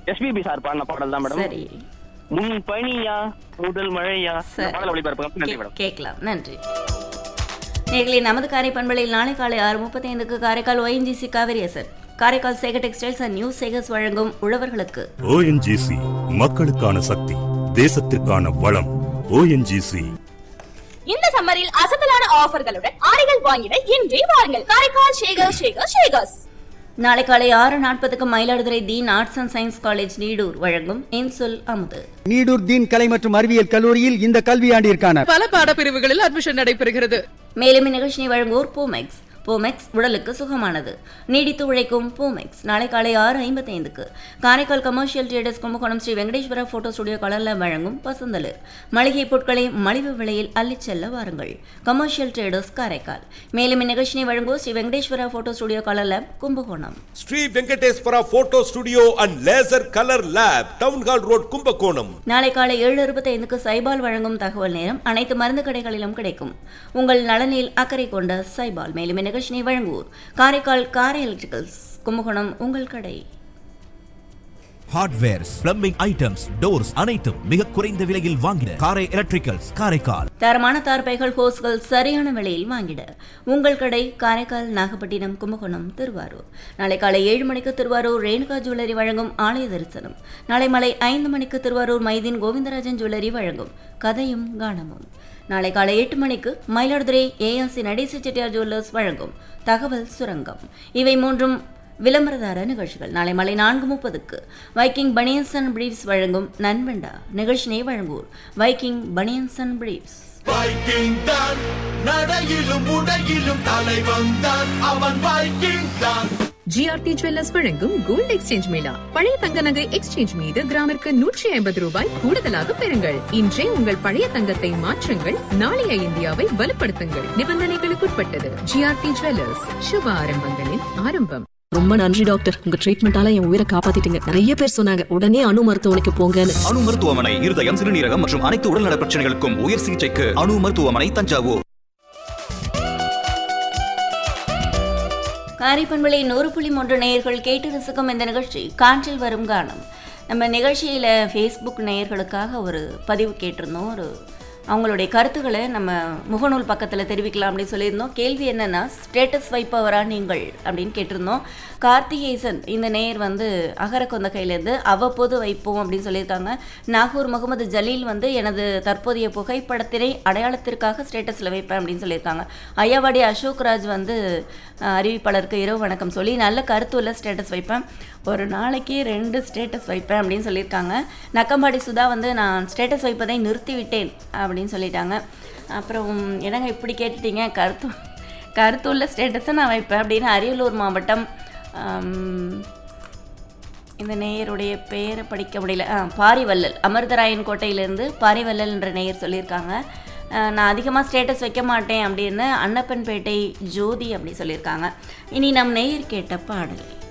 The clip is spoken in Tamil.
எஸ்பிபி சார் பாடின பாடல் தான் மேடம் சரி முன் பனியா முதல் மழையா இந்த சரி. பாடல் ஒளிபரப்புங்க நன்றி கே- மேடம் கேட்கலாம் நன்றி நேர்களை நமது காரை பண்பலையில் நாளை காலை ஆறு முப்பத்தி ஐந்துக்கு காரைக்கால் ஒயின்ஜிசி காவிரி எசட் Karaikal Sekar textiles and new Sekars வழங்கும் உழவர்களுக்கு ஓஎன்ஜிசி மக்களுக்கான சக்தி தேசத்திற்கான வளம் ஓஎன்ஜிசி இந்த சம்மரில் அசத்தலான ஆஃபர்களுடன் ஆடைகள் வாங்கிட இன்றே வாருங்கள் காரைக்கால் ஷேகர் ஷேகர் ஷேகர்ஸ் நாளை காலை ஆறு நாற்பதுக்கு Mayiladuthurai Deen arts and science college Needur வழங்கும் இன்சொல் அமுது நீடூர் தீன் கலை மற்றும் அறிவியல் கல்லூரியில் இந்த கல்வியாண்டிற்கான பல பாடப்பிரிவுகளில் அட்மிஷன் நடைபெறுகிறது மேலும் இந்நிகழ்ச்சியை வழங்குவோர் பூமெக்ஸ் பூமெக்ஸ் உடலுக்கு சுகமானது நீடித்து உழைக்கும் பூமெக்ஸ் நாளை காலை ஆறு ஐம்பத்தி ஐந்துக்கு Karaikal commercial traders Kumbakonam Sri Venkateswara photo studio கலரில் வழங்கும் பசந்தலு மளிகை பொருட்களை மலிவு விலையில் அள்ளிச் செல்ல வாருங்கள் கமர்ஷியல் ட்ரேடர்ஸ் காரைக்கால் மேலும் இந்நிகழ்ச்சியை வழங்குவோர் ஸ்ரீ வெங்கடேஸ்வர போட்டோ ஸ்டுடியோ கலரில் Kumbakonam Sri Venkateswara photo studio and laser colour lab town hall road Kumbakonam நாளை காலை ஏழு இருபத்தி ஐந்துக்கு சைபால் வழங்கும் தகவல் நேரம் அனைத்து மருந்து கடைகளிலும் கிடைக்கும் உங்கள் நலனில் அக்கறை கொண்ட சைபால் மேலும் இந்நிகழ்ச்சியை வழங்குவோர் காரைக்கால் காரை எலக்ட்ரிக்கல்ஸ் கும்பகோணம் உங்கள் கடை ஹார்ட்வேர்ஸ் பிளம்பிங் ஐட்டம்ஸ் டோர்ஸ் அனைத்தும் மிக குறைந்த விலையில் வாங்கின காரை எலக்ட்ரிக்கல்ஸ் காரைக்கால் தரமான தார்பைகள் ஹோஸ்கள் சரியான விலையில் வாங்கிட உங்கள் கடை காரைக்கால் நாகப்பட்டினம் கும்பகோணம் திருவாரூர் நாளை காலை ஏழு மணிக்கு திருவாரூர் ரேணுகா ஜுவல்லரி வழங்கும் ஆலய தரிசனம் நாளை மாலை ஐந்து மணிக்கு திருவாரூர் மைதீன் கோவிந்தராஜன் ஜுவல்லரி வழங்கும் கதையும் கானமும் நாளை காலை எட்டு மணிக்கு மயிலாடுதுறை ஏஆர்சி நடேசி செட்டியார் ஜுவல்லர்ஸ் வழங்கும் தகவல் சுரங்கம் இவை மூன்றும் விளம்பரதார நிகழ்ச்சிகள் நாளை மாலை நான்கு முப்பதுக்கு வைக்கிங் பனியன்ஸ் அண்ட் பிரீவ்ஸ் வழங்கும் நண்பண்டா நிகழ்ச்சியை வழங்குவோர் Viking banians and briefs Viking தான் நடையிலும் உடையிலும் தலைவன் தான் அவன் வைக்கிங் தான் ஜிஆர்டி ஜுவல்லர்ஸ் வழங்கும் கோல்ட் எக்ஸ்சேஞ்ச் மேளா பழைய தங்க நகை எக்ஸ்சேஞ்ச் மீது கிராமிற்கு நூற்றி ஐம்பது ரூபாய் கூடுதலாக பெறுங்கள் இன்றே உங்கள் பழைய தங்கத்தை மாற்றுங்கள் நாளைய இந்தியாவை வலுப்படுத்துங்கள் நிபந்தனைகளுக்குட்பட்டது ஜிஆர்டி ஜுவல்லர்ஸ் சுப ஆரம்பங்களின் ஆரம்பம் ரொம்ப நன்றி டாக்டர் உங்க ட்ரீட்மெண்டால என் உயிரை காப்பாத்திட்டீங்க நிறைய பேர் சொன்னாங்க உடனே அணு மருத்துவமனைக்கு போங்கன்னு அணு மருத்துவமனை இருதயம் சிறுநீரகம் மற்றும் அனைத்து உடல்நல பிரச்சனைகளுக்கும் உயர் சிகிச்சைக்கு அணு மருத்துவமனை தஞ்சாவூர் காரைப்பண்பளை நூறு புள்ளி மூன்று நேயர்கள் கேட்டு ரசிக்கும் இந்த நிகழ்ச்சி காற்றில் வரும் கானம் நம்ம நிகழ்ச்சியில் ஃபேஸ்புக் நேயர்களுக்காக ஒரு பதிவு கேட்டிருந்தோம் ஒரு அவங்களுடைய கருத்துக்களை நம்ம முகநூல் பக்கத்தில் தெரிவிக்கலாம் அப்படின்னு சொல்லியிருந்தோம் கேள்வி என்னன்னா ஸ்டேட்டஸ் வைப்பவரா நீங்கள் அப்படின்னு கேட்டிருந்தோம் கார்த்திகேசன் இந்த நேயர் வந்து அகர கொந்த கையிலேருந்து அவ்வப்போது வைப்போம் அப்படின்னு சொல்லியிருக்காங்க நாகூர் முகமது ஜலீல் வந்து எனது தற்போதைய புகைப்படத்தினை அடையாளத்திற்காக ஸ்டேட்டஸில் வைப்பேன் அப்படின்னு சொல்லியிருக்காங்க ஐயாவாடி அசோக் ராஜ் வந்து அஹ், அறிவிப்பாளருக்கு இரவு வணக்கம் சொல்லி நல்ல கருத்துள்ள ஸ்டேட்டஸ் வைப்பேன் ஒரு நாளைக்கு ரெண்டு ஸ்டேட்டஸ் வைப்பேன் அப்படின்னு சொல்லியிருக்காங்க நக்கம்பாடி சுதா வந்து நான் ஸ்டேட்டஸ் வைப்பதை நிறுத்திவிட்டேன் அப்படின்னு சொல்லிட்டாங்க அப்புறம் என்னங்க இப்படி கேட்டுட்டீங்க கருத்து கருத்துள்ள ஸ்டேட்டஸை நான் வைப்பேன் அப்படின்னு அரியலூர் மாவட்டம் ஆம், இந்த நேயருடைய பெயரை படிக்க முடியல ஆ பாரிவள்ளல் அமிர்தராயன் கோட்டையிலேருந்து பாரிவள்ளல் என்ற நேயர் சொல்லியிருக்காங்க ஆ, நான் அதிகமாக ஸ்டேட்டஸ் வைக்க மாட்டேன் அப்படின்னு அன்னப்பன்பேட்டை ஜோதி அப்படி சொல்லியிருக்காங்க இனி நம் நேயர் கேட்ட பாடல்